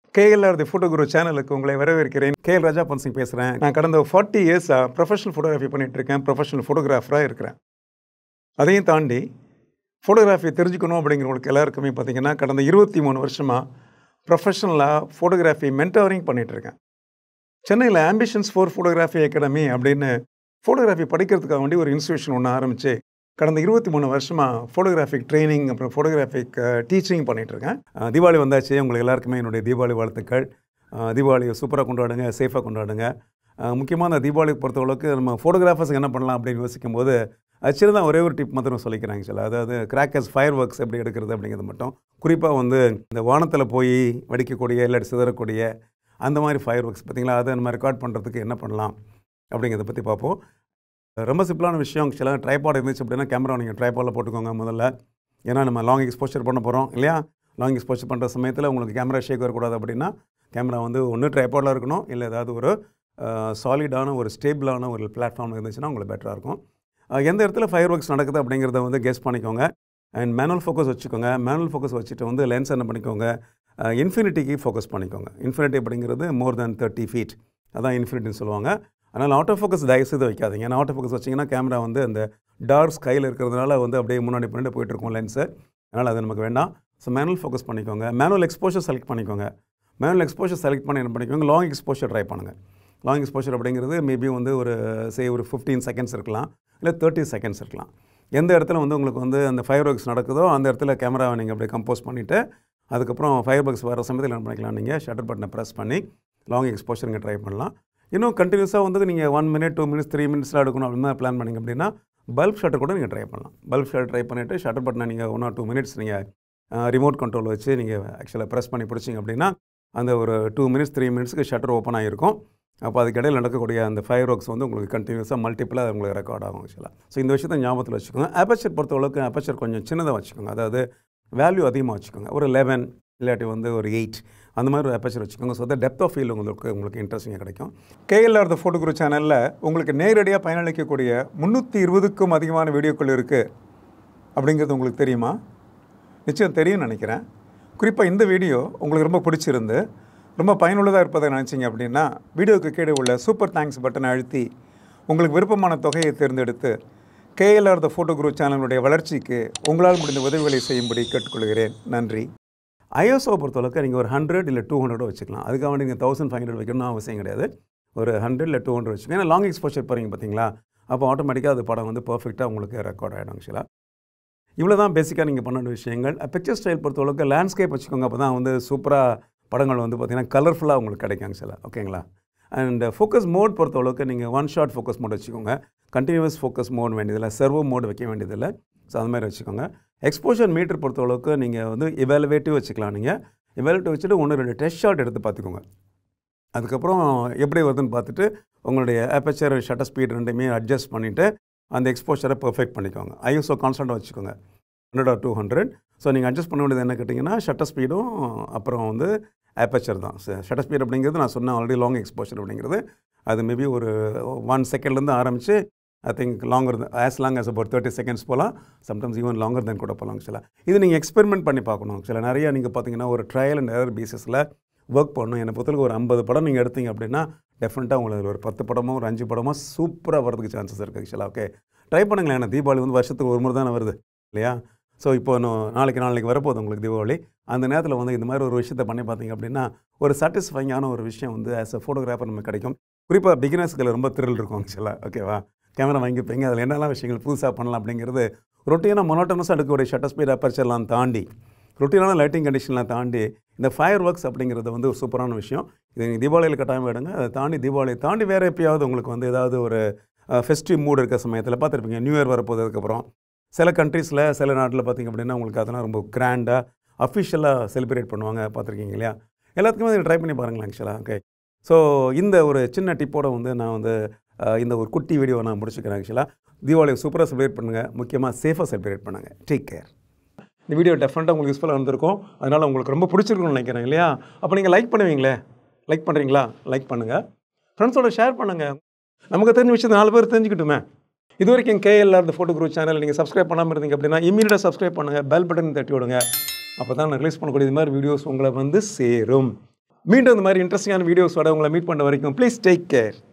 KLR the photo குரு சேனலுக்கு உங்களை வரவேற்கிறேன் கேஎல் ராஜா பன்சிங் பேசுகிறேன் நான் கடந்த ஃபார்ட்டி இயர்ஸாக ப்ரொஃபஷனல் ஃபோட்டோகிராஃபி பண்ணிட்டு இருக்கேன் ப்ரொஃபஷனல் ஃபோட்டோகிராஃபராக இருக்கிறேன் அதையும் தாண்டி ஃபோட்டோகிராஃபி தெரிஞ்சுக்கணும் அப்படிங்கிறவங்களுக்கு எல்லாருக்குமே பார்த்தீங்கன்னா கடந்த இருபத்தி மூணு வருஷமாக ப்ரொஃபஷனலாக ஃபோட்டோகிராஃபி மென்டவரிங் பண்ணிட்டு இருக்கேன் சென்னையில் ஆம்பிஷன்ஸ் ஃபார் ஃபோட்டோகிராஃபி அகாடமி அப்படின்னு ஃபோட்டோகிராஃபி படிக்கிறதுக்காக வேண்டி ஒரு இன்ஸ்டியூஷன் ஒன்று ஆரம்பித்து கடந்த இருபத்தி மூணு வருஷமாக ஃபோட்டோகிராஃபிக் ட்ரைனிங் அப்புறம் ஃபோட்டோகிராஃபிக் டீச்சிங் பண்ணிகிட்ருக்கேன் தீபாவளி வந்தாச்சு உங்களுக்கு எல்லாருக்குமே என்னுடைய தீபாவளி வாழ்த்துக்கள் அஹ், தீபாவளியை சூப்பராக கொண்டாடுங்க சேஃபாக கொண்டாடுங்க அஹ், முக்கியமாக அந்த தீபாவளி பொறுத்தளவுக்கு நம்ம ஃபோட்டோகிராஃபர்ஸுக்கு என்ன பண்ணலாம் அப்படின்னு யோசிக்கும் போது ஆக்சுவலி தான் ஒரே ஒரு டிப் மாத்திரம் சொல்லிக்கிறாங்க சார் அதாவது கிராக்கர்ஸ் ஃபயர் ஒர்க்ஸ் எப்படி எடுக்கிறது அப்படிங்கிறது மட்டும் குறிப்பாக வந்து இந்த வானத்தில் போய் வெடிக்கக்கூடிய இல்லாட்டி சிதறக்கூடிய அந்த மாதிரி ஃபயர் ஒர்க்ஸ் பார்த்தீங்களா அதை நம்ம ரெக்கார்ட் பண்ணுறதுக்கு என்ன பண்ணலாம் அப்படிங்கிறத பற்றி பார்ப்போம் ரொம்ப சிம்பிளான விஷயம் சில ட்ரைபாட் இருந்துச்சு அப்படின்னா கேமரா நீங்கள் ட்ரைபாடில் போட்டுக்கோங்க முதல்ல ஏன்னா நம்ம லாங் எக்ஸ்போஷர் பண்ண போகிறோம் இல்லையா லாங் எக்ஸ்போஷர் பண்ணுற சமயத்தில் உங்களுக்கு கேமரா ஷேக் வரக்கூடாது அப்படின்னா கேமரா வந்து ஒன்று ட்ரைபாடில் இருக்கணும் இல்லை ஏதாவது ஒரு சாலிடான ஒரு ஸ்டேபிளான ஒரு பிளாட்ஃபார்ம் இருந்துச்சுன்னா உங்களுக்கு பெட்டராக இருக்கும் அஹ் எந்த இடத்துல ஃபயர் ஒர்க்ஸ் நடக்குது அப்படிங்கிறத வந்து கெஸ் பண்ணிக்கோங்க அண்ட் மேனுவல் ஃபோக்கஸ் வச்சுக்கோங்க மேனுவல் ஃபோக்கஸ் வச்சுட்டு வந்து லென்ஸ் என்ன பண்ணிக்கோங்க இன்ஃபினிட்டிக்கு ஃபோக்கஸ் பண்ணிக்கோங்க இன்ஃபினிட்டி அப்படிங்கிறது மோர் தென் தேர்ட்டி ஃபீட் அதான் இன்ஃபினிட்டின்னு சொல்லுவாங்க அதனால் ஆட்டோ ஃபோக்கஸ் தயவுசெய்து வைக்காதீங்க ஏன்னா ஆட்டோ ஃபோக்கஸ் வச்சிங்கன்னா கேமரா வந்து அந்த டார்க் ஸ்கையில் இருக்கிறதுனால வந்து அப்படியே முன்னாடி பின்னாடி போயிட்டுருக்கும் லென்ஸு அதனால் அது நமக்கு வேண்டாம் ஸோ மேனுவல் ஃபோக்கஸ் பண்ணிக்கோங்க மேனுவல் எக்ஸ்போஷர் செலக்ட் பண்ணிக்கோங்க மேனுவல் எக்ஸ்போஷர் செலக்ட் பண்ணி என்ன பண்ணிக்கோங்க லாங் எக்ஸ்போஷர் ட்ரை பண்ணுங்கள் லாங் எக்ஸ்போஷர் அப்படிங்கிறது மேபி வந்து ஒரு சே ஒரு ஃபிஃப்டீன் செகண்ட்ஸ் இருக்கலாம் இல்லை தேர்ட்டி செகண்ட்ஸ் இருக்கலாம் எந்த இடத்துல வந்து உங்களுக்கு வந்து அந்த ஃபயர் ஒர்க்ஸ் நடக்குதோ அந்த இடத்துல கேமராவை நீங்கள் அப்படியே கம்போஸ் பண்ணிவிட்டு அதுக்கப்புறம் ஃபயர் ஒர்க்ஸ் வர சமயத்தில் என்ன பண்ணிக்கலாம் நீங்கள் ஷட்டர் பட்டனை ப்ரெஸ் பண்ணி லாங் எக்ஸ்போஷர் நீங்கள் ட்ரை பண்ணலாம் இன்னும் கண்டினியூஸாக வந்து நீங்கள் one minute two minutes three மினிட்ஸில் எடுக்கணும் அப்படின்னு பிளான் பண்ணிங்க அப்படின்னா பல்ப் ஷட்டர் கூட நீங்கள் ட்ரை பண்ணலாம் பல்ப் ஷட்டர் ட்ரை பண்ணிவிட்டு ஷட்டர் பட்டனை நீங்கள் ஒன் ஆர் டூ மினிட்ஸ் நீங்கள் ரிமோட் கண்ட்ரோல் வச்சு நீங்கள் ஆக்சுவலாக ப்ரெஸ் பண்ணி பிடிச்சிங்க அப்படின்னா அந்த ஒரு டூ மினிட்ஸ் த்ரீ மினிட்ஸ்க்கு ஷட்டர் ஓப்பன் ஆகிருக்கும் அப்போ அதுக்கு இடையில் நடக்கக்கூடிய அந்த ஃபயர் ஒர்க்ஸ் வந்து உங்களுக்கு கண்டினியூஸாக மல்டிப்பிளாக உங்களுக்கு ரெக்கார்ட் ஆகும் ஆக்சுவலாக ஸோ இந்த விஷயத்தை ஞாபகத்தில் வச்சுக்கோங்க அப்பச்சர் பொறுத்தளவுக்கு அப்பச்சர் கொஞ்சம் சின்னதாக வச்சுக்கோங்க அதாவது வேல்யூ அதிகமாக வச்சுக்கோங்க ஒரு லெவன் இல்லாட்டி வந்து ஒரு எயிட் அந்த மாதிரி ஒரு அப்பச்சர் வச்சுக்கோங்க ஸோ டெப்த் ஆஃப் ஃபீல் உங்களுக்கு உங்களுக்கு இன்ட்ரெஸ்டிங்காக கிடைக்கும் கேஎல்ஆர் த ஃபோட்டோ குரு சேனலில் உங்களுக்கு நேரடியாக பயனளிக்கக்கூடிய முந்நூற்றி இருபதுக்கும் அதிகமான வீடியோக்கள் இருக்குது அப்படிங்கிறது உங்களுக்கு தெரியுமா நிச்சயம் தெரியும்னு நினைக்கிறேன் குறிப்பாக இந்த வீடியோ உங்களுக்கு ரொம்ப பிடிச்சிருந்து ரொம்ப பயனுள்ளதாக இருப்பதை நினச்சிங்க அப்படின்னா வீடியோவுக்கு கீழே உள்ள சூப்பர் தேங்க்ஸ் பட்டனை அழுத்தி உங்களுக்கு விருப்பமான தொகையை தேர்ந்தெடுத்து கேஎல்ஆர் த ஃபோட்டோ குரு சேனலுடைய வளர்ச்சிக்கு உங்களால் முடிந்த உதவிகளை செய்யும்படி கேட்டுக்கொள்கிறேன் நன்றி ஐஎஸ்ஓ பொறுத்தளவுக்கு நீங்கள் ஒரு ஹண்ட்ரட் இல்லை டூ ஹண்ட்ரடோ வச்சுக்கலாம் அதுக்காக வேண்டி நீங்கள் தௌசண்ட் ஃபைவ் ஹண்ட்ரட் வைக்கணும்னு அவசியம் கிடையாது ஒரு ஹண்ட்ரட் இல்லை டூ ஹண்ட்ரட் வச்சுக்கோங்க ஏன்னா லாங் எக்ஸ்போஷர் போகிறீங்க பார்த்தீங்களா அப்போ ஆட்டோமேட்டிக்காக அது படம் வந்து பர்ஃபெக்டாக உங்களுக்கு ரெக்கார்ட் ஆகிடும் ஆக்சுவலாக இவ்வளோ தான் பேசிக்காக நீங்கள் பண்ண வேண்டிய விஷயங்கள் பிக்சர் ஸ்டைல் பொறுத்தளவுக்கு லேண்ட்ஸ்கேப் வச்சுக்கோங்க அப்போ தான் வந்து சூப்பராக படங்கள் வந்து பார்த்திங்கன்னா கலர்ஃபுல்லாக உங்களுக்கு கிடைக்கும் ஆக்சுவலாக ஓகேங்களா அண்ட் ஃபோக்கஸ் மோட் பொறுத்தளவுக்கு நீங்கள் ஒன் ஷாட் ஃபோக்கஸ் மோட் வச்சுக்கோங்க கண்டினியூஸ் ஃபோக்கஸ் மோட் வேண்டியதில்லை சர்வோ மோட் வைக்க வேண்டியதில்லை ஸோ அது மாதிரி வச்சுக்கோங்க எக்ஸ்போஷர் மீட்டர் பொறுத்தளவுக்கு நீங்கள் வந்து இவாலுவேட்டிவ் வச்சுக்கலாம் நீங்கள் இவாலுவேட்டிவ் வச்சுட்டு ஒன்று ரெண்டு டெஸ்ட் ஷாட் எடுத்து பார்த்துக்கோங்க அதுக்கப்புறம் எப்படி வருதுன்னு பார்த்துட்டு உங்களுடைய அப்பச்சர் ஷட்டர் ஸ்பீட் ரெண்டுமே அட்ஜஸ்ட் பண்ணிவிட்டு அந்த எக்ஸ்போஷரை பெர்ஃபெக்ட் பண்ணிக்கோங்க ஐஎஸ்ஓ கான்ஸ்டண்ட்டாக வச்சுக்கோங்க hundred or two hundred so நீங்கள் அட்ஜஸ்ட் பண்ண வேண்டியது என்ன கேட்டிங்கன்னா ஷட்டர் ஸ்பீடும் அப்புறம் வந்து ஆப்பச்சர் தான் ஷட்டர் ஸ்பீட் அப்படிங்கிறது நான் சொன்னேன் ஆல்ரெடி லாங் எக்ஸ்போஷர் அப்படிங்கிறது அது மேபி ஒரு ஒன் செகண்ட்லேருந்து ஆரம்பித்து I think longer as long as about thirty seconds போகலாம் சம்டைம்ஸ் ஈவன் லாங்கர் தென் கூட போகலாம் ஆக்சுவலாக இது நீங்கள் எக்ஸ்பெரிமெண்ட் பண்ணி பார்க்கணும் ஆக்சுவலாக நிறைய நீங்கள் பார்த்தீங்கன்னா ஒரு ட்ரையல் அண்ட் எரர் பேசிஸில் ஒர்க் பண்ணணும் என்னை பொறுத்தவரைக்கும் ஒரு ஐம்பது படம் நீங்கள் எடுத்தீங்க அப்படின்னா டெஃபினட்டாக உங்களுக்கு ஒரு பத்து படமோ ஒரு அஞ்சு படமோ சூப்பராக வரதுக்கு சான்சஸ் இருக்குது ஆக்சுவலாக ஓகே ட்ரை பண்ணுங்களேன் ஏன்னா தீபாவளி வந்து வருஷத்துக்கு ஒரு முறை தானே வருது இல்லையா ஸோ இப்போ இன்னும் நாளைக்கு நாளைக்கு வரப்போகுது உங்களுக்கு தீபாவளி அந்த நேரத்தில் வந்து இந்த மாதிரி ஒரு விஷயத்தை பண்ணி பார்த்தீங்க அப்படின்னா ஒரு சாட்டிஸ்ஃபைங்கான ஒரு விஷயம் வந்து ஆஸ் அ ஃபோட்டோகிராஃபர் நமக்கு கிடைக்கும் குறிப்பாக பிகினர்ஸ்களை ரொம்ப த்ரில் இருக்கும் ஆக்சுவலாக ஓகேவா கேமரா வாங்கிப்பீங்க அதில் என்னெல்லாம் விஷயங்கள் புதுசாக பண்ணலாம் அப்படிங்கிறது ரொட்டீனாக மொனோட்டனஸாக எடுக்கக்கூடிய ஷட்டர் ஸ்பீட் அப்பர்ச்சர்லாம் தாண்டி ரொட்டீனான லைட்டிங் கண்டிஷன்லாம் தாண்டி இந்த ஃபயர் ஒர்க்ஸ் அப்படிங்கிறது வந்து ஒரு சூப்பரான விஷயம் இது நீங்கள் தீபாவளியில் கட்டாயம் எடுங்க அதை தாண்டி தீபாவளி தாண்டி வேறு எப்பயாவது உங்களுக்கு வந்து ஏதாவது ஒரு ஃபெஸ்டிவ் மூட் இருக்க சமயத்தில் பார்த்துருப்பீங்க நியூ இயர் வரப்போது அதுக்கப்புறம் சில கண்ட்ரீஸில் சில நாட்டில் பார்த்திங்க அப்படின்னா உங்களுக்கு அதெல்லாம் ரொம்ப கிராண்டாக அஃபிஷியலாக செலிப்ரேட் பண்ணுவாங்க பார்த்துருக்கீங்க இல்லையா எல்லாத்துக்குமே அதை ட்ரை பண்ணி பாருங்களேன் ஆக்சுவலாக ஓகே ஸோ இந்த ஒரு சின்ன டிப்போட வந்து நான் வந்து அஹ், இந்த ஒரு குட்டி வீடியோ நான் முடிச்சுக்கிறேன் ஆக்சுவலாக தீபாவளி சூப்பராக செலிப்ரேட் பண்ணுங்கள் முக்கியமாக சேஃபாக செலிப்ரேட் பண்ணுங்கள் டேக் கேர் இந்த வீடியோ டெஃபினட்டாக உங்களுக்கு யூஸ்ஃபுல்லாக இருந்திருக்கும் அதனால் உங்களுக்கு ரொம்ப பிடிச்சிருக்கும்னு நினைக்கிறேன் இல்லையா அப்போ நீங்கள் லைக் பண்ணுவீங்களே லைக் பண்ணுறீங்களா லைக் பண்ணுங்கள் ஃப்ரெண்ட்ஸோட ஷேர் பண்ணுங்கள் நமக்கு தெரிஞ்ச விஷயத்தை நாலு பேர் தெரிஞ்சுக்கிட்டுமே இது வரைக்கும் கேஎல்ஆர் இந்த ஃபோட்டோ குரூப் சேனல் நீங்கள் சப்ஸ்கிரைப் பண்ணாமல் இருந்தீங்க அப்படின்னா இமீடியட்டாக சப்ஸ்கிரைப் பண்ணுங்கள் பெல் பட்டன் தட்டி விடுங்க அப்போ தான் நான் ரிலீஸ் பண்ணக்கூடிய இது மாதிரி வீடியோஸ் உங்களை வந்து சேரும் மீண்டும் இந்த மாதிரி இன்ட்ரெஸ்டிங்கான வீடியோஸோட உங்களை மீட் பண்ண வரைக்கும் ப்ளீஸ் டேக் கேர்